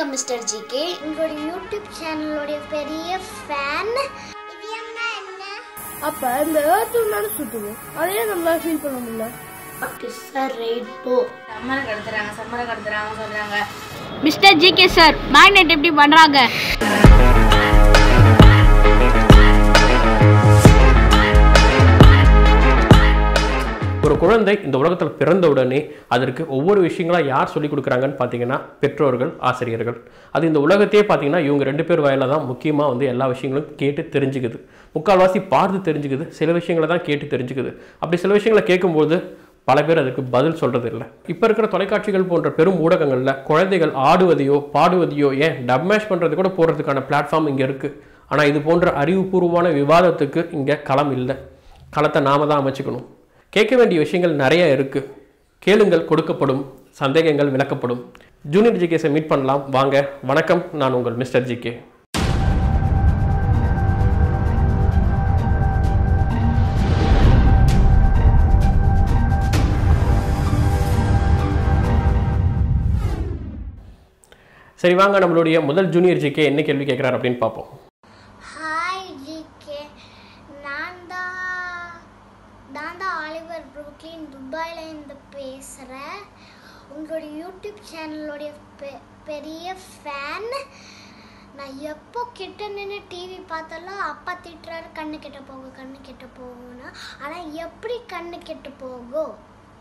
வணக்கம் mister GK உங்களோட YouTube சேனலோடைய பெரிய ஃபேன் இதயம்னா என்ன அப்ப இந்த ஏர்த் தானே சுத்துது அதையே நம்மளால ஃபீல் பண்ண முடியல சார் ரெயிட் போ சம்மரை கடத்துறாங்க சம்மரை கடத்துறாங்க சொல்றாங்க மிஸ்டர் ஜிகே சார் மேக்னெட் எப்படி பண்றாங்க ஒரு குழந்தை இந்த உலகத்தில் பிறந்த உடனே அதற்கு ஒவ்வொரு விஷயங்களாக யார் சொல்லிக் கொடுக்குறாங்கன்னு பார்த்தீங்கன்னா பெற்றோர்கள் ஆசிரியர்கள் அது இந்த உலகத்தையே பார்த்தீங்கன்னா இவங்க ரெண்டு பேர் வாயில தான் முக்கியமாக வந்து எல்லா விஷயங்களும் கேட்டு தெரிஞ்சுக்குது முக்கால்வாசி பார்த்து தெரிஞ்சுக்குது சில விஷயங்களை தான் கேட்டு தெரிஞ்சுக்குது அப்படி சில விஷயங்களை கேட்கும்போது பல பேர் அதுக்கு பதில் சொல்றது இல்லை இப்போ இருக்கிற தொலைக்காட்சிகள் போன்ற பெரும் ஊடகங்களில் குழந்தைகள் ஆடுவதையோ பாடுவதையோ ஏன் டப்மேஷ் பண்ணுறது கூட போடுறதுக்கான பிளாட்ஃபார்ம் இங்கே இருக்குது ஆனால் இது போன்ற அறிவுபூர்வமான விவாதத்துக்கு இங்கே களம் இல்லை களத்தை நாம தான் அமைச்சுக்கணும் கேட்க வேண்டிய விஷயங்கள் நிறைய இருக்குது கேளுங்கள் கொடுக்கப்படும் சந்தேகங்கள் விளக்கப்படும் ஜூனியர் ஜிகேஸை மீட் பண்ணலாம் வாங்க வணக்கம் நான் உங்கள் மிஸ்டர் ஜிகே சரி வாங்க நம்மளுடைய முதல் ஜூனியர் ஜிகே என்ன கேள்வி கேட்குறாரு அப்படின்னு பார்ப்போம் ஹாய் ஜிகே நான் தான் நான் தான் ஆலிவர் புரூக்லின் துபாயில் இருந்து பேசுகிறேன் உங்களோட யூடியூப் சேனலோடைய பெ பெரிய ஃபேன் நான் எப்போ கிட்ட நின்று டிவி பார்த்தாலும் அப்பா திட்டுறாரு கண்ணு கெட்ட போகும் கண்ணு கெட்ட போகும்னா ஆனால் எப்படி கண்ணு கெட்டு போகும்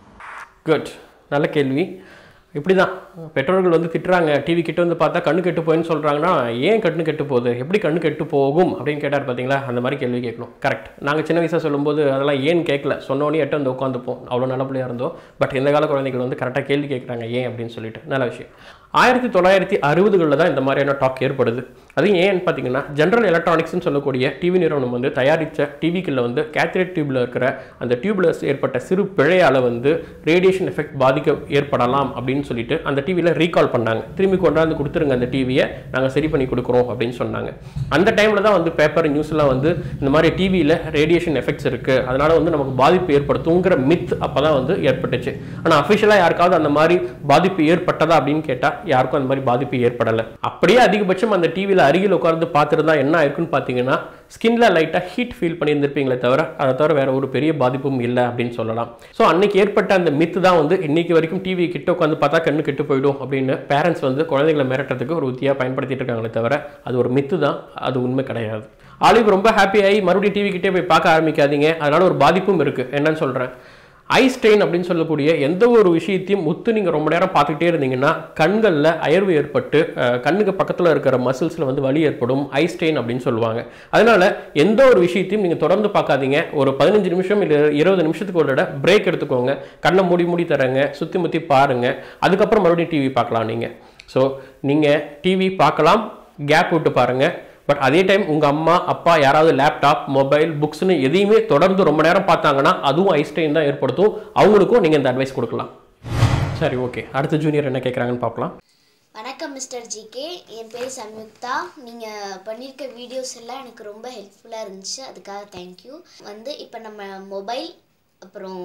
குட் நல்ல கேள்வி இப்படி தான் பெற்றோர்கள் வந்து திட்டுறாங்க டிவி கிட்ட வந்து பார்த்தா கண்ணு கெட்டு போயின்னு சொல்கிறாங்கன்னா ஏன் கண்ணு கெட்டு போகுது எப்படி கண்ணு கெட்டு போகும் அப்படின்னு கேட்டார் பார்த்தீங்களா அந்த மாதிரி கேள்வி கேட்கணும் கரெக்ட் நாங்கள் சின்ன வயசாக சொல்லும்போது அதெல்லாம் ஏன் கேட்கல சொன்னோன்னே எட்டு வந்து உட்காந்துப்போம் அவ்வளோ நல்ல பிள்ளையா இருந்தோம் பட் இந்த கால குழந்தைகள் வந்து கரெக்டாக கேள்வி கேட்குறாங்க ஏன் அப்படின்னு சொல்லிட்டு நல்ல விஷயம் ஆயிரத்தி தொள்ளாயிரத்தி அறுபதுகளில் தான் இந்த மாதிரியான டாக் ஏற்படுது அது ஏன்னு பார்த்தீங்கன்னா ஜென்ரல் எலக்ட்ரானிக்ஸ்னு சொல்லக்கூடிய டிவி நிறுவனம் வந்து தயாரித்த டிவிக்குள்ள வந்து கேத்ரேட் டியூப்ல இருக்கிற அந்த டியூப்ல ஏற்பட்ட சிறு பிழையால் வந்து ரேடியேஷன் எஃபெக்ட் பாதிக்க ஏற்படலாம் அப்படின்னு சொல்லிட்டு அந்த டிவியில் ரீகால் பண்ணாங்க திரும்பி கொண்டாந்து கொடுத்துருங்க அந்த டிவியை நாங்கள் சரி பண்ணி கொடுக்குறோம் அப்படின்னு சொன்னாங்க அந்த டைமில் தான் வந்து பேப்பர் நியூஸ்லாம் வந்து இந்த மாதிரி டிவியில் ரேடியேஷன் எஃபெக்ட்ஸ் இருக்குது அதனால வந்து நமக்கு பாதிப்பு ஏற்படுத்துங்கிற மித் அப்போ தான் வந்து ஏற்பட்டுச்சு ஆனால் அஃபிஷியலாக யாருக்காவது அந்த மாதிரி பாதிப்பு ஏற்பட்டதா அப்படின்னு கேட்டால் யாருக்கும் அந்த மாதிரி பாதிப்பு ஏற்படலை அப்படியே அதிகபட்சம் அந்த டிவியில் அருகில் உட்கார்ந்து பார்த்துருந்தா என்ன ஆயிருக்குன்னு பார்த்தீங்கன்னா ஸ்கின்ல லைட்டாக ஹீட் ஃபீல் பண்ணியிருந்திருப்பீங்களே தவிர அதை தவிர வேற ஒரு பெரிய பாதிப்பும் இல்லை அப்படின்னு சொல்லலாம் ஸோ அன்னைக்கு ஏற்பட்ட அந்த மித்து தான் வந்து இன்னைக்கு வரைக்கும் டிவி கிட்ட உட்காந்து பார்த்தா கண்ணு கெட்டு போயிடும் அப்படின்னு பேரண்ட்ஸ் வந்து குழந்தைகளை மிரட்டுறதுக்கு ஒரு உத்தியாக பயன்படுத்திட்டு இருக்காங்களே தவிர அது ஒரு மித்து தான் அது உண்மை கிடையாது ஆலிவ் ரொம்ப ஹாப்பி ஆகி மறுபடியும் டிவி கிட்டே போய் பார்க்க ஆரம்பிக்காதீங்க அதனால ஒரு பாதிப்பும் இருக்கு என்னன்னு சொல்றேன் ஐ ஸ்ட்ரெயின் அப்படின்னு சொல்லக்கூடிய எந்த ஒரு விஷயத்தையும் முத்து நீங்கள் ரொம்ப நேரம் பார்த்துக்கிட்டே இருந்தீங்கன்னா கண்களில் அயர்வு ஏற்பட்டு அஹ், கண்ணுக்கு பக்கத்தில் இருக்கிற மசில்ஸில் வந்து வலி ஏற்படும் ஐ ஸ்ட்ரெயின் அப்படின்னு சொல்லுவாங்க அதனால எந்த ஒரு விஷயத்தையும் நீங்கள் தொடர்ந்து பார்க்காதீங்க ஒரு பதினஞ்சு நிமிஷம் இல்லை இருபது நிமிஷத்துக்கு ஒரு தடவை பிரேக் எடுத்துக்கோங்க கண்ணை மூடி மூடி தரங்க சுற்றி முற்றி பாருங்க அதுக்கப்புறம் மறுபடியும் டிவி பார்க்கலாம் நீங்கள் ஸோ நீங்கள் டிவி பார்க்கலாம் கேப் விட்டு பாருங்க பட் அதே டைம் உங்கள் அம்மா அப்பா யாராவது லேப்டாப் மொபைல் புக்ஸ்னு எதையுமே தொடர்ந்து ரொம்ப நேரம் பார்த்தாங்கன்னா அதுவும் ஐஸ்டைன் தான் ஏற்படுத்தும் அவங்களுக்கும் நீங்கள் இந்த அட்வைஸ் கொடுக்கலாம் சரி ஓகே அடுத்த ஜூனியர் என்ன கேட்குறாங்கன்னு பார்க்கலாம் வணக்கம் மிஸ்டர் ஜிகே என் பேர் சம்யுக்தா நீங்கள் பண்ணியிருக்க வீடியோஸ் எல்லாம் எனக்கு ரொம்ப ஹெல்ப்ஃபுல்லாக இருந்துச்சு அதுக்காக தேங்க்யூ வந்து இப்போ நம்ம மொபைல் அப்புறம்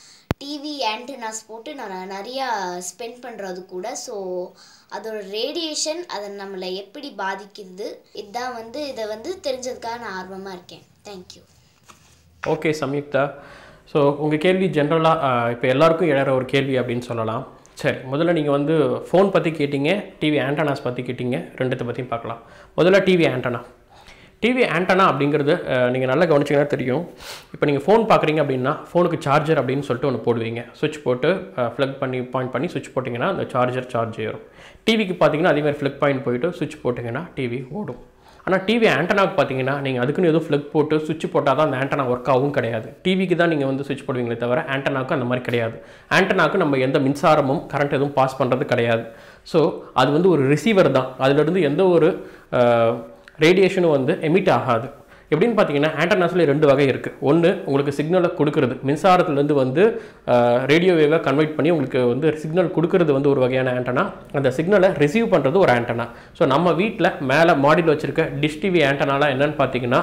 டிவி ஆண்டனாஸ் போட்டு நான் நிறையா ஸ்பெண்ட் பண்ணுறது கூட ஸோ அதோட ரேடியேஷன் அதை நம்மளை எப்படி பாதிக்குது இதுதான் வந்து இதை வந்து தெரிஞ்சதுக்காக நான் ஆர்வமாக இருக்கேன் தேங்க்யூ ஓகே சம்யுக்தா ஸோ உங்கள் கேள்வி ஜென்ரலாக இப்போ எல்லாருக்கும் எழற ஒரு கேள்வி அப்படின்னு சொல்லலாம் சரி முதல்ல நீங்கள் வந்து ஃபோன் பற்றி கேட்டீங்க டிவி ஆண்டனாஸ் பற்றி கேட்டீங்க ரெண்டுத்தை பற்றியும் பார்க்கலாம் முதல்ல டிவி ஆண்டனா டிவி ஆண்டனா அப்படிங்கிறது நீங்கள் நல்லா கவனிச்சிங்கன்னா தெரியும் இப்போ நீங்கள் ஃபோன் பார்க்குறீங்க அப்படின்னா ஃபோனுக்கு சார்ஜர் அப்படின்னு சொல்லிட்டு ஒன்று போடுவீங்க சுவிட்ச் போட்டு ஃப்ளக் பண்ணி பாயிண்ட் பண்ணி சுவிட்ச் போட்டிங்கன்னா அந்த சார்ஜர் சார்ஜ் ஏறும் டிவிக்கு பார்த்தீங்கன்னா அதே மாதிரி ஃப்ளக் பாயிண்ட் போயிட்டு சுவிட்ச் போட்டிங்கன்னா டிவி ஓடும் ஆனால் டிவி ஆண்டனாக்கு பார்த்தீங்கன்னா நீங்கள் அதுக்குன்னு எதுவும் ஃப்ளக் போட்டு சுவிட்ச் போட்டால் தான் அந்த ஆண்டனா ஒர்க் ஆகும் கிடையாது டிவிக்கு தான் நீங்கள் வந்து சுவிட்ச் போடுவீங்களே தவிர ஆண்டனாக்கு அந்த மாதிரி கிடையாது ஆண்டனாக்கு நம்ம எந்த மின்சாரமும் கரண்ட் எதுவும் பாஸ் பண்ணுறது கிடையாது ஸோ அது வந்து ஒரு ரிசீவர் தான் அதுலேருந்து எந்த ஒரு ரேடியேஷனும் வந்து எமிட் ஆகாது எப்படின்னு பார்த்தீங்கன்னா ஆண்டனாஸில் ரெண்டு வகை இருக்குது ஒன்று உங்களுக்கு சிக்னலை கொடுக்கறது மின்சாரத்துலேருந்து வந்து ரேடியோ வேவை கன்வெர்ட் பண்ணி உங்களுக்கு வந்து சிக்னல் கொடுக்கறது வந்து ஒரு வகையான ஆண்டனா அந்த சிக்னலை ரிசீவ் பண்ணுறது ஒரு ஆண்டனா ஸோ நம்ம வீட்டில் மேலே மாடியில் வச்சுருக்க டிஷ் டிவி ஆண்டனாலாம் என்னன்னு பார்த்தீங்கன்னா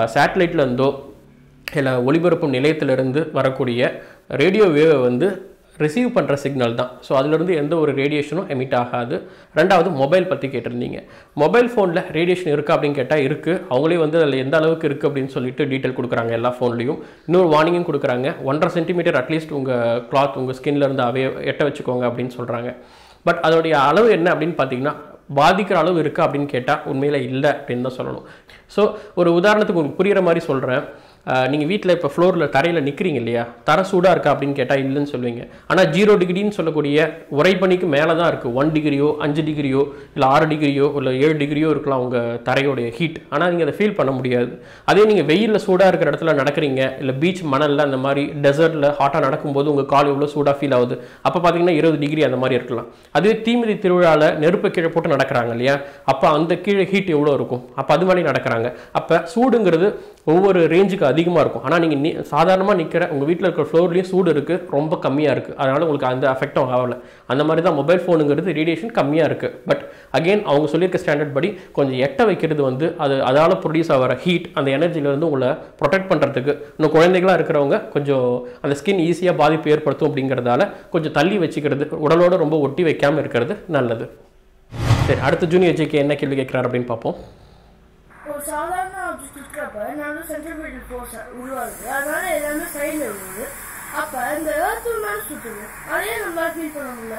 சேட்டலைட்லேருந்தோ இல்லை ஒளிபரப்பும் நிலையத்திலிருந்து வரக்கூடிய ரேடியோ வேவை வந்து ரிசீவ் பண்ணுற சிக்னல் தான் ஸோ அதுலேருந்து எந்த ஒரு ரேடியேஷனும் எமிட் ஆகாது ரெண்டாவது மொபைல் பற்றி கேட்டிருந்தீங்க மொபைல் ஃபோனில் ரேடியேஷன் இருக்கா அப்படின்னு கேட்டால் இருக்குது அவங்களே வந்து அதில் எந்த அளவுக்கு இருக்குது அப்படின்னு சொல்லிட்டு டீட்டெயில் கொடுக்குறாங்க எல்லா ஃபோன்லேயும் இன்னொரு வார்னிங்கும் கொடுக்குறாங்க ஒன்றரை சென்டிமீட்டர் அட்லீஸ்ட் உங்கள் கிளாத் உங்கள் ஸ்கின்ல இருந்து அவே எட்ட வச்சுக்கோங்க அப்படின்னு சொல்கிறாங்க பட் அதோடைய அளவு என்ன அப்படின்னு பார்த்தீங்கன்னா பாதிக்கிற அளவு இருக்கா அப்படின்னு கேட்டால் உண்மையில் இல்லை அப்படின்னு தான் சொல்லணும் ஸோ ஒரு உதாரணத்துக்கு உங்களுக்கு புரிகிற மாதிரி சொல்கிறேன் நீங்கள் வீட்டில் இப்போ ஃப்ளோரில் தரையில் நிற்கிறீங்க இல்லையா தர சூடாக இருக்கா அப்படின்னு கேட்டால் இல்லைன்னு சொல்லுவீங்க ஆனால் ஜீரோ டிகிரின்னு சொல்லக்கூடிய உறைபனிக்கு மேலே தான் இருக்குது ஒன் டிகிரியோ அஞ்சு டிகிரியோ இல்லை ஆறு டிகிரியோ இல்லை ஏழு டிகிரியோ இருக்கலாம் உங்கள் தரையோடைய ஹீட் ஆனால் நீங்கள் அதை ஃபீல் பண்ண முடியாது அதே நீங்கள் வெயிலில் சூடாக இருக்கிற இடத்துல நடக்கிறீங்க இல்லை பீச் மணலில் அந்த மாதிரி டெசர்ட்டில் ஹாட்டாக நடக்கும்போது உங்கள் கால் எவ்வளோ சூடாக ஃபீல் ஆகுது அப்போ பார்த்தீங்கன்னா இருபது டிகிரி அந்த மாதிரி இருக்கலாம் அதுவே தீமிதி திருவிழாவில் நெருப்பு கீழே போட்டு நடக்கிறாங்க இல்லையா அப்போ அந்த கீழே ஹீட் எவ்வளோ இருக்கும் அப்போ அது மாதிரி நடக்கிறாங்க அப்போ சூடுங்கிறது ஒவ்வொரு ரேஞ்சுக்கு அதிகமாக இருக்கும் ஆனால் நீங்கள் நீ சாதாரணமாக நிற்கிற உங்கள் வீட்டில் இருக்கிற ஃப்ளோர்லேயும் சூடு இருக்குது ரொம்ப கம்மியாக இருக்குது அதனால் உங்களுக்கு அந்த அஃபெக்டும் ஆகலை அந்த மாதிரி தான் மொபைல் ஃபோனுங்கிறது ரேடியேஷன் கம்மியாக இருக்குது பட் அகெயின் அவங்க சொல்லியிருக்க ஸ்டாண்டர்ட் படி கொஞ்சம் எட்ட வைக்கிறது வந்து அது அதால் ப்ரொடியூஸ் ஆகிற ஹீட் அந்த எனர்ஜிலேருந்து உங்களை ப்ரொடெக்ட் பண்ணுறதுக்கு இன்னும் குழந்தைகளாக இருக்கிறவங்க கொஞ்சம் அந்த ஸ்கின் ஈஸியாக பாதிப்பு ஏற்படுத்தும் அப்படிங்கிறதால கொஞ்சம் தள்ளி வச்சுக்கிறது உடலோட ரொம்ப ஒட்டி வைக்காமல் இருக்கிறது நல்லது சரி அடுத்த ஜூனியர் ஜிக்கு என்ன கேள்வி கேட்குறாரு அப்படின்னு பார்ப்போம் ஒரு சாதாரண ஆப்ஜெக்ட் இருக்கிறப்ப நான் வந்து சென்ட்ரிபியூட்டல் ஃபோர்ஸ் உருவாகுது அதனால எல்லாமே சைடில் இருக்குது அப்ப இந்த ஏர்த்து மேலே சுற்றுது அதையே நம்மளால ஃபீல் பண்ண முடியல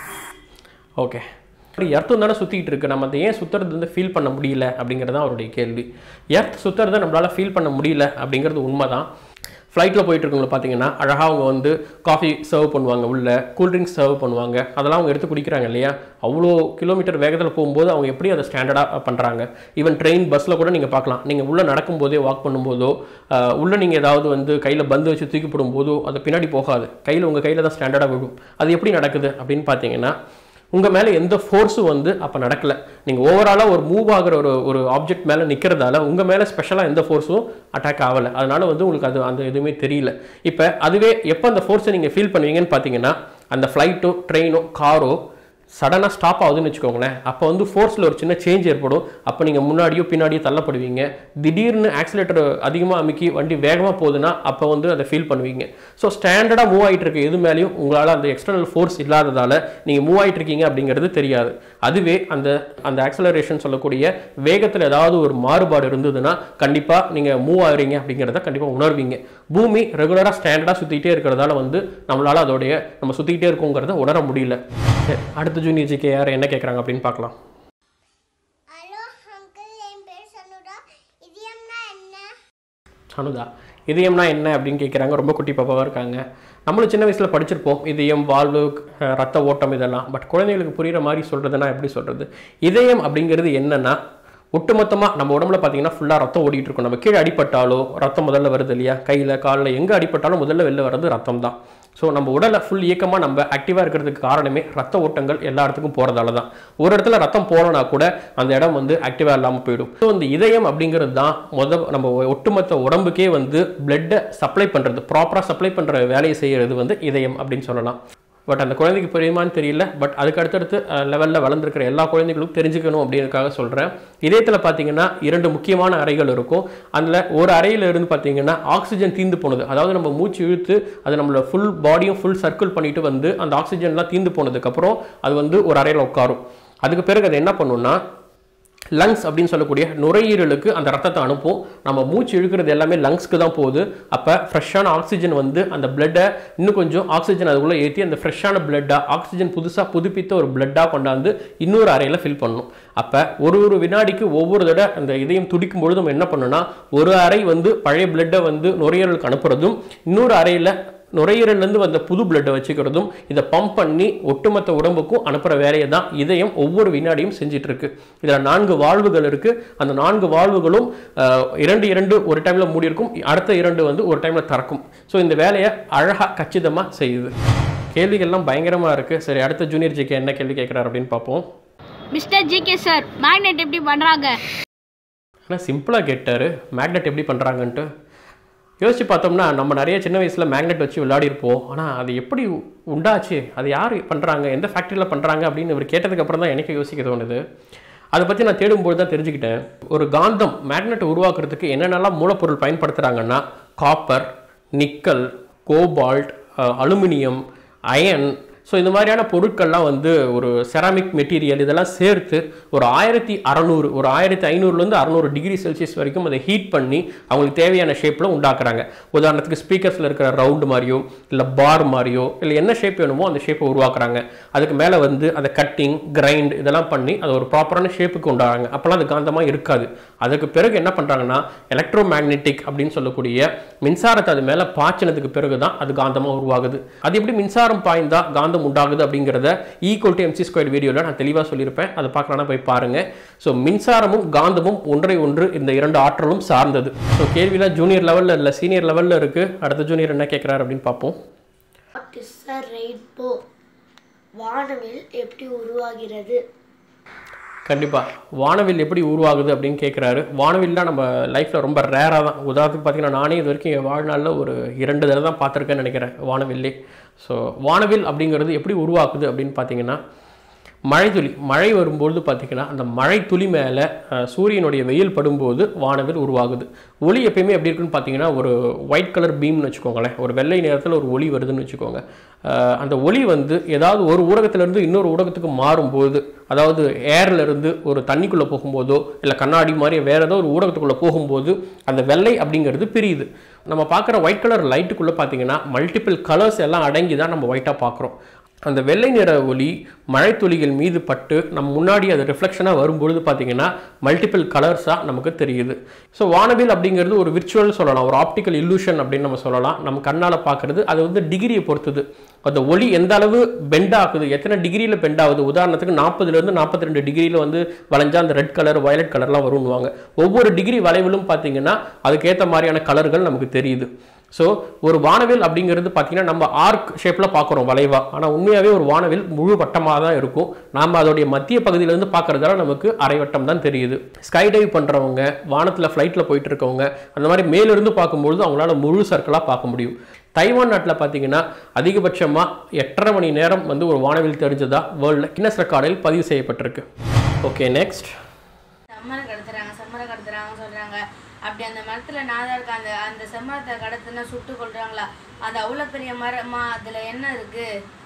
ஓகே எர்த்தும் தானே சுற்றிக்கிட்டு இருக்கு நம்ம அதை ஏன் சுற்றுறது வந்து ஃபீல் பண்ண முடியல அப்படிங்கிறது தான் அவருடைய கேள்வி எர்த் சுற்றுறதை நம்மளால் ஃபீல் பண்ண முடியல அப்படிங்கிறது உண்மை தான் ஃப்ளைட்டில் போயிட்டு இருக்கவங்கள பார்த்தீங்கன்னா அழகாக அவங்க வந்து காஃபி சர்வ் பண்ணுவாங்க உள்ள கூல்ட்ரிங்க்ஸ் சர்வ் பண்ணுவாங்க அதெல்லாம் அவங்க எடுத்து குடிக்கிறாங்க இல்லையா அவ்வளோ கிலோமீட்டர் வேகத்தில் போகும்போது அவங்க எப்படி அதை ஸ்டாண்டர்டாக பண்ணுறாங்க ஈவன் ட்ரெயின் பஸ்ஸில் கூட நீங்கள் பார்க்கலாம் நீங்கள் உள்ளே நடக்கும்போதே வாக் பண்ணும்போதோ ஆஹ், உள்ளே நீங்கள் ஏதாவது வந்து கையில் பந்து வச்சு தூக்கி போடும்போதோ அது பின்னாடி போகாது கையில் உங்கள் கையில் தான் ஸ்டாண்டர்டாக விழும் அது எப்படி நடக்குது அப்படின்னு பார்த்தீங்கன்னா உங்கள் மேலே எந்த ஃபோர்ஸும் வந்து அப்போ நடக்கல நீங்கள் ஓவராலாக ஒரு மூவ் ஆகிற ஒரு ஒரு ஆப்ஜெக்ட் மேலே நிற்கிறதால உங்கள் மேலே ஸ்பெஷலாக எந்த ஃபோர்ஸும் அட்டாக் ஆகலை அதனால வந்து உங்களுக்கு அது அந்த எதுவுமே தெரியல இப்போ அதுவே எப்போ அந்த ஃபோர்ஸை நீங்கள் ஃபீல் பண்ணுவீங்கன்னு பார்த்தீங்கன்னா அந்த ஃப்ளைட்டோ ட்ரெயினோ காரோ சடனாக ஸ்டாப் ஆகுதுன்னு வச்சுக்கோங்களேன் அப்போ வந்து ஃபோர்ஸில் ஒரு சின்ன சேஞ்ச் ஏற்படும் அப்போ நீங்கள் முன்னாடியோ பின்னாடியோ தள்ளப்படுவீங்க திடீர்னு ஆக்சிலேட்டர் அதிகமாக அமுக்கி வண்டி வேகமாக போகுதுன்னா அப்போ வந்து அதை ஃபீல் பண்ணுவீங்க ஸோ ஸ்டாண்டர்டாக மூவ் ஆகிட்டு இருக்க எது மேலேயும் உங்களால் அந்த எக்ஸ்டர்னல் ஃபோர்ஸ் இல்லாததால் நீங்கள் மூவ் ஆகிட்டு இருக்கீங்க அப்படிங்கிறது தெரியாது அதுவே அந்த அந்த ஆக்சலரேஷன் சொல்லக்கூடிய வேகத்தில் ஏதாவது ஒரு மாறுபாடு இருந்ததுன்னா கண்டிப்பாக நீங்கள் மூவ் ஆகுறீங்க அப்படிங்கிறத கண்டிப்பாக உணர்வீங்க பூமி ரெகுலராக ஸ்டாண்டர்டாக சுற்றிக்கிட்டே இருக்கிறதால வந்து நம்மளால் அதோடைய நம்ம சுற்றிக்கிட்டே இருக்கோங்கிறத உணர முடியல சரி அடுத்த ஜூனியர் ஜிகே யார் என்ன கேட்குறாங்க அப்படின்னு பார்க்கலாம் ஹலோ அங்கிள் என் பேர் சனுடா இதயம்னா என்ன அனுதா இதயம்னா என்ன அப்படின்னு கேட்குறாங்க ரொம்ப குட்டி பாப்பாவாக இருக்காங்க நம்மளும் சின்ன வயசில் படிச்சிருப்போம் இதயம் வாழ்வு அஹ், ரத்த ஓட்டம் இதெல்லாம் பட் குழந்தைகளுக்கு புரிகிற மாதிரி சொல்கிறதுனா எப்படி சொல்கிறது இதயம் அப்படிங்கிறது என்னன்னா ஒட்டுமொத்தமாக நம்ம உடம்புல பார்த்தீங்கன்னா ஃபுல்லாக ரத்தம் ஓடிட்டு இருக்கும் நம்ம கீழே அடிபட்டாலோ ரத்தம் முதல்ல வருது இல்லையா கையில் காலில் எங்கே அடிபட்டாலும் முதல்ல வெளில வர்றது ரத்தம் தான் ஸோ நம்ம உடலை ஃபுல் இயக்கமாக நம்ம ஆக்டிவாக இருக்கிறதுக்கு காரணமே ரத்த ஓட்டங்கள் எல்லா இடத்துக்கும் போகிறதால தான் ஒரு இடத்துல ரத்தம் போகலனா கூட அந்த இடம் வந்து ஆக்டிவாக இல்லாமல் போயிடும் ஸோ இந்த இதயம் அப்படிங்கிறது தான் முத நம்ம ஒட்டுமொத்த உடம்புக்கே வந்து பிளட்டை சப்ளை பண்ணுறது ப்ராப்பராக சப்ளை பண்ணுற வேலையை செய்கிறது வந்து இதயம் அப்படின்னு சொல்லலாம் பட் அந்த குழந்தைக்கு புரியுமான்னு தெரியல பட் அதுக்கு அடுத்தடுத்து லெவலில் வளர்ந்துருக்கிற எல்லா குழந்தைகளும் தெரிஞ்சுக்கணும் அப்படின்றதுக்காக சொல்கிறேன் இதயத்தில் பார்த்தீங்கன்னா இரண்டு முக்கியமான அறைகள் இருக்கும் அதில் ஒரு அறையில் இருந்து பார்த்தீங்கன்னா ஆக்சிஜன் தீந்து போனது அதாவது நம்ம மூச்சு இழுத்து அது நம்மளோட ஃபுல் பாடியும் ஃபுல் சர்க்கிள் பண்ணிட்டு வந்து அந்த ஆக்சிஜன்லாம் தீந்து போனதுக்கப்புறம் அது வந்து ஒரு அறையில் உட்காரும் அதுக்கு பிறகு அது என்ன பண்ணுன்னா லங்ஸ் அப்படின்னு சொல்லக்கூடிய நுரையீரலுக்கு அந்த ரத்தத்தை அனுப்பும் நம்ம மூச்சு இழுக்கிறது எல்லாமே லங்ஸ்க்கு தான் போகுது அப்போ ஃப்ரெஷ்ஷான ஆக்சிஜன் வந்து அந்த பிளட்டை இன்னும் கொஞ்சம் ஆக்சிஜன் அதுக்குள்ளே ஏற்றி அந்த ஃப்ரெஷ்ஷான பிளட்டாக ஆக்சிஜன் புதுசாக புதுப்பித்த ஒரு பிளட்டாக கொண்டாந்து இன்னொரு அறையில் ஃபில் பண்ணும் அப்போ ஒரு ஒரு வினாடிக்கு ஒவ்வொரு தடவை அந்த இதயம் துடிக்கும் பொழுது நம்ம என்ன பண்ணணும்னா ஒரு அறை வந்து பழைய பிளட்டை வந்து நுரையீரலுக்கு அனுப்புறதும் இன்னொரு அறையில் நுரையீரல்லேருந்து வந்த புது பிளட்டை வச்சுக்கிறதும் இதை பம்ப் பண்ணி ஒட்டுமொத்த உடம்புக்கும் அனுப்புகிற வேலையை தான் இதயம் ஒவ்வொரு வினாடியும் செஞ்சுட்டு இருக்கு இதில் நான்கு வாழ்வுகள் இருக்கு அந்த நான்கு வாழ்வுகளும் அஹ், இரண்டு இரண்டு ஒரு டைம்ல மூடி இருக்கும் அடுத்த இரண்டு வந்து ஒரு டைம்ல திறக்கும் ஸோ இந்த வேலையை அழகா கச்சிதமா செய்யுது கேள்விகள்லாம் பயங்கரமா இருக்கு சரி அடுத்த ஜூனியர் ஜிக்கு என்ன கேள்வி கேட்குறாரு அப்படின்னு பார்ப்போம் மிஸ்டர் ஜிகே சார் மேக்னெட் எப்படி பண்ணுறாங்க ஆனால் சிம்பிளாக கேட்டார் மேக்னெட் எப்படி பண்ணுறாங்கன்ட்டு யோசிச்சு பார்த்தோம்னா நம்ம நிறைய சின்ன வயசில் மேக்னெட் வச்சு விளையாடிருப்போம் ஆனால் அது எப்படி உண்டாச்சு அது யார் பண்ணுறாங்க எந்த ஃபேக்ட்ரியில் பண்ணுறாங்க அப்படின்னு இவர் கேட்டதுக்கு அப்புறம் தான் எனக்கு யோசிக்க தோணுது அதை பற்றி நான் தேடும்போது தான் தெரிஞ்சுக்கிட்டேன் ஒரு காந்தம் மேக்னெட் உருவாக்குறதுக்கு என்னென்னலாம் மூலப்பொருள் பயன்படுத்துகிறாங்கன்னா copper nickel cobalt aluminium iron so இந்த மாதிரியான பொருட்கள்லாம் வந்து ஒரு செராமிக் மெட்டீரியல் இதெல்லாம் சேர்த்து ஒரு ஆயிரத்தி அறநூறு ஒரு ஆயிரத்தி ஐநூறுலேருந்து அறநூறு டிகிரி செல்சியஸ் வரைக்கும் அதை ஹீட் பண்ணி அவங்களுக்கு தேவையான ஷேப்பில் உண்டாக்குறாங்க உதாரணத்துக்கு ஸ்பீக்கர்ஸில் இருக்கிற ரவுண்டு மாதிரியோ இல்லை பார் மாதிரியோ இல்லை என்ன ஷேப் வேணுமோ அந்த ஷேப்பை உருவாக்குறாங்க அதுக்கு மேலே வந்து அதை கட்டிங் கிரைண்ட் இதெல்லாம் பண்ணி அதை ஒரு ப்ராப்பரான ஷேப்புக்கு உண்டாகிறாங்க அப்போல்லாம் அது காந்தமாக இருக்காது அதுக்கு பிறகு என்ன பண்ணுறாங்கன்னா எலக்ட்ரோ மேக்னெட்டிக் அப்படின்னு சொல்லக்கூடிய மின்சாரத்தை அது மேலே பாய்ச்சினதுக்கு பிறகு தான் அது காந்தமாக உருவாகுது அது எப்படி மின்சாரம் பாய்ந்தா காந்தம் உண்டாகுது அப்படிங்கிறத ஈக்குவல் டு எம்சி ஸ்கொயர் வீடியோவில் நான் தெளிவாக சொல்லியிருப்பேன் அதை பார்க்கலாம்னா போய் பாருங்கள் ஸோ மின்சாரமும் காந்தமும் ஒன்றை ஒன்று இந்த இரண்டு ஆற்றலும் சார்ந்தது ஸோ கேள்வியில் ஜூனியர் லெவலில் இல்லை சீனியர் லெவலில் இருக்குது அடுத்த ஜூனியர் என்ன கேட்குறாரு அப்படின்னு பார்ப்போம் வாட் இஸ் அ ரெயின்போ வானவில் எப்படி உருவாகிறது கண்டிப்பாக வானவில் எப்படி உருவாகுது அப்படின்னு கேட்குறாரு வானவில்லாம் நம்ம லைஃப்பில் ரொம்ப ரேராக தான் உதாரணத்துக்கு பார்த்தீங்கன்னா நானே இது வரைக்கும் என் வாழ்நாளில் ஒரு இரண்டு தடவை தான் பார்த்துருக்கேன்னு நினைக்கிறேன் வானவில்லே ஸோ வானவில் அப்படிங்கிறது எப்படி உருவாக்குது அப்படின்னு பார்த்தீங்கன்னா மழைத்துளி மழை வரும்பொழுது பார்த்தீங்கன்னா அந்த மழை துளி மேலே சூரியனுடைய வெயில் படும்போது வானவில் உருவாகுது ஒளி எப்பயுமே எப்படி இருக்குன்னு பார்த்தீங்கன்னா ஒரு ஒயிட் கலர் பீம்னு வச்சுக்கோங்களேன் ஒரு வெள்ளை நேரத்தில் ஒரு ஒளி வருதுன்னு வச்சுக்கோங்க அஹ் அந்த ஒளி வந்து ஏதாவது ஒரு ஊடகத்திலேருந்து இன்னொரு ஊடகத்துக்கு மாறும்போது அதாவது ஏர்ல இருந்து ஒரு தண்ணிக்குள்ளே போகும்போதோ இல்லை கண்ணாடி மாதிரி வேறு ஏதோ ஒரு ஊடகத்துக்குள்ளே போகும்போது அந்த வெள்ளை அப்படிங்கிறது பிரியுது நம்ம பார்க்குற ஒயிட் கலர் லைட்டுக்குள்ளே பார்த்தீங்கன்னா மல்டிபிள் கலர்ஸ் எல்லாம் அடங்கி தான் நம்ம ஒயிட்டாக பார்க்குறோம் அந்த வெள்ளை நிற ஒளி மழைத்துளிகள் மீது பட்டு நம்ம முன்னாடி அது ரிஃப்ளெக்ஷனாக வரும்பொழுது பார்த்தீங்கன்னா மல்டிபிள் கலர்ஸாக நமக்கு தெரியுது ஸோ வானவில் அப்படிங்கிறது ஒரு விர்ச்சுவல் சொல்லலாம் ஒரு ஆப்டிக்கல் illusion அப்படின்னு நம்ம சொல்லலாம் நம்ம கண்ணால் பார்க்குறது அது வந்து டிகிரியை பொறுத்தது அந்த ஒளி எந்த அளவு பெண்ட் ஆகுது எத்தனை டிகிரியில் பெண்ட் ஆகுது உதாரணத்துக்கு நாற்பதுலேருந்து நாற்பத்தி ரெண்டு டிகிரியில் வந்து வளைஞ்சா அந்த ரெட் கலர் வயலட் கலர்லாம் வரும்னுவாங்க ஒவ்வொரு டிகிரி வளைவிலும் பார்த்தீங்கன்னா அதுக்கேற்ற மாதிரியான கலர்கள் நமக்கு தெரியுது ஸோ ஒரு வானவில் அப்படிங்கிறது பார்த்தீங்கன்னா நம்ம ஆர்க் ஷேப்பில் பார்க்குறோம் வளைவா ஆனால் உண்மையாகவே ஒரு வானவில் முழு வட்டமாக தான் இருக்கும் நாம் அதோடைய மத்திய பகுதியிலேருந்து பார்க்குறதால நமக்கு அரைவட்டம் தான் தெரியுது ஸ்கை டைவ் பண்ணுறவங்க வானத்தில் ஃப்ளைட்டில் போயிட்டு இருக்கவங்க அந்த மாதிரி மேலிருந்து பார்க்கும்பொழுது அவங்களால முழு சர்க்கிளாக பார்க்க முடியும் தைவான் நாட்டில் பார்த்தீங்கன்னா அதிகபட்சமாக எட்டரை மணி நேரம் வந்து ஒரு வானவில் தெரிஞ்சதா வேர்ல்டில் கின்னஸ் ரெக்கார்டில் பதிவு செய்யப்பட்டிருக்கு ஓகே நெக்ஸ்ட் செம்மரம் கடத்துறாங்க செம்மரம் கடத்துறாங்க சொல்றாங்க அப்படி அந்த மரத்துல நாதா இருக்க அந்த அந்த செம்மரத்தை கடத்துனா சுட்டு கொள்றாங்களா அது அவ்வளவு பெரிய மரமா அதுல என்ன இருக்கு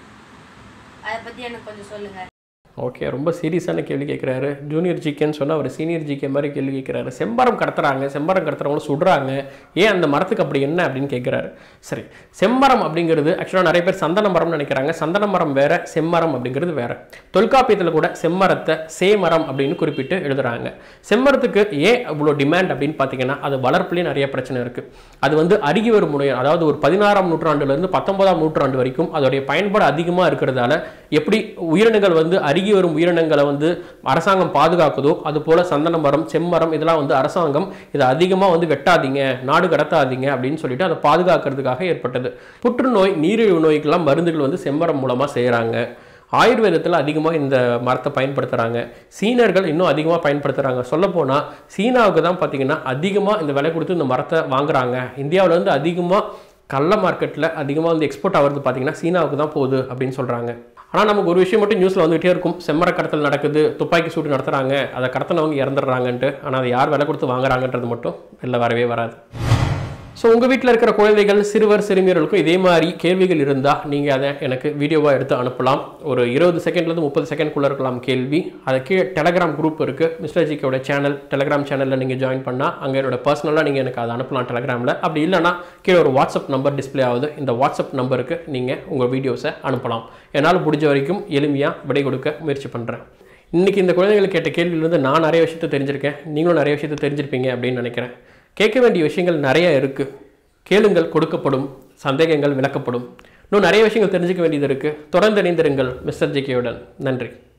அதை பத்தி எனக்கு கொஞ்சம் சொல்லுங்க ஓகே ரொம்ப சீரியஸான கேள்வி கேட்குறாரு ஜூனியர் ஜிகேன்னு சொன்னால் அவர் சீனியர் ஜிகே மாதிரி கேள்வி கேட்குறாரு செம்பரம் கடத்துறாங்க செம்பரம் கடத்துறவங்கள சுடுறாங்க ஏன் அந்த மரத்துக்கு அப்படி என்ன அப்படின்னு கேட்குறாரு சரி செம்மரம் அப்படிங்கிறது ஆக்சுவலாக நிறைய பேர் சந்தன மரம்னு நினைக்கிறாங்க சந்தன மரம் வேற செம்மரம் அப்படிங்கிறது வேற தொல்காப்பியத்தில் கூட செம்மரத்தை சேமரம் அப்படின்னு குறிப்பிட்டு எழுதுறாங்க செம்மரத்துக்கு ஏன் அவ்வளோ டிமாண்ட் அப்படின்னு பார்த்தீங்கன்னா அது வளர்ப்புலேயே நிறைய பிரச்சனை இருக்குது அது வந்து அருகி வரும் முறை அதாவது ஒரு பதினாறாம் நூற்றாண்டுலேருந்து பத்தொன்பதாம் நூற்றாண்டு வரைக்கும் அதோடைய பயன்பாடு அதிகமாக இருக்கிறதால எப்படி உயிரினங்கள் வந்து அருகி வரும் உயிரினங்களை வந்து அரசாங்கம் பாதுகாக்குதோ அது போல சந்தன மரம் செம்மரம் இதெல்லாம் வந்து அரசாங்கம் இதை அதிகமாக வந்து வெட்டாதீங்க நாடு கடத்தாதீங்க அப்படின்னு சொல்லிட்டு அதை பாதுகாக்கிறதுக்காக ஏற்பட்டது புற்றுநோய் நீரிழிவு நோய்க்கெல்லாம் மருந்துகள் வந்து செம்மரம் மூலமாக செய்கிறாங்க ஆயுர்வேதத்தில் அதிகமாக இந்த மரத்தை பயன்படுத்துகிறாங்க சீனர்கள் இன்னும் அதிகமாக பயன்படுத்துகிறாங்க சொல்லப்போனால் சீனாவுக்கு தான் பார்த்தீங்கன்னா அதிகமாக இந்த விலை கொடுத்து இந்த மரத்தை வாங்குறாங்க இந்தியாவுல இருந்து அதிகமாக கள்ள மார்க்கெட்டில் அதிகமாக வந்து எக்ஸ்போர்ட் ஆகிறது பார்த்தீங்கன்னா சீனாவுக்கு தான் போகுது அப்படின்னு சொல்கிறாங்க ஆனால் நமக்கு ஒரு விஷயம் மட்டும் நியூஸில் வந்துகிட்டே இருக்கும் செம்மர கடத்தல் நடக்குது துப்பாக்கி சூடு நடத்துகிறாங்க அதை கடத்தினவங்க இறந்துடுறாங்கன்ட்டு ஆனால் அதை யார் விலை கொடுத்து வாங்குறாங்கன்றது மட்டும் வெளில வரவே வராது ஸோ உங்கள் வீட்டில் இருக்கிற குழந்தைகள் சிறுவர் சிறுமியர்களுக்கும் இதே மாதிரி கேள்விகள் இருந்தால் நீங்கள் அதை எனக்கு வீடியோவாக எடுத்து அனுப்பலாம் ஒரு இருபது செகண்ட்லேருந்து முப்பது செகண்ட்குள்ளே இருக்கலாம் கேள்வி அதுக்கு டெலகிராம் குரூப் இருக்குது மிஸ்டர் ஜிக்கோட சேனல் டெலகிராம் சேனலில் நீங்கள் ஜாயின் பண்ணால் அங்கே என்னோட பர்சனலாக நீங்கள் எனக்கு அதை அனுப்பலாம் டெலகிராமில் அப்படி இல்லைனா கீழே ஒரு வாட்ஸ்அப் நம்பர் டிஸ்ப்ளே ஆகுது இந்த வாட்ஸ்அப் நம்பருக்கு நீங்கள் உங்கள் வீடியோஸை அனுப்பலாம் என்னால் முடிஞ்ச வரைக்கும் எளிமையாக விடை கொடுக்க முயற்சி பண்ணுறேன் இன்றைக்கி இந்த குழந்தைகள் கேட்ட கேள்வியிலேருந்து நான் நிறைய விஷயத்தை தெரிஞ்சிருக்கேன் நீங்களும் நிறைய விஷயத்தை தெரிஞ்சிருப்பீங்க அப்படின்னு நினைக்கிறேன் கேட்க வேண்டிய விஷயங்கள் நிறைய இருக்குது கேளுங்கள் கொடுக்கப்படும் சந்தேகங்கள் விளக்கப்படும் இன்னும் நிறைய விஷயங்கள் தெரிஞ்சுக்க வேண்டியது இருக்குது தொடர்ந்து இணைந்திருங்கள் மிஸ்டர் ஜிகேயுடன் நன்றி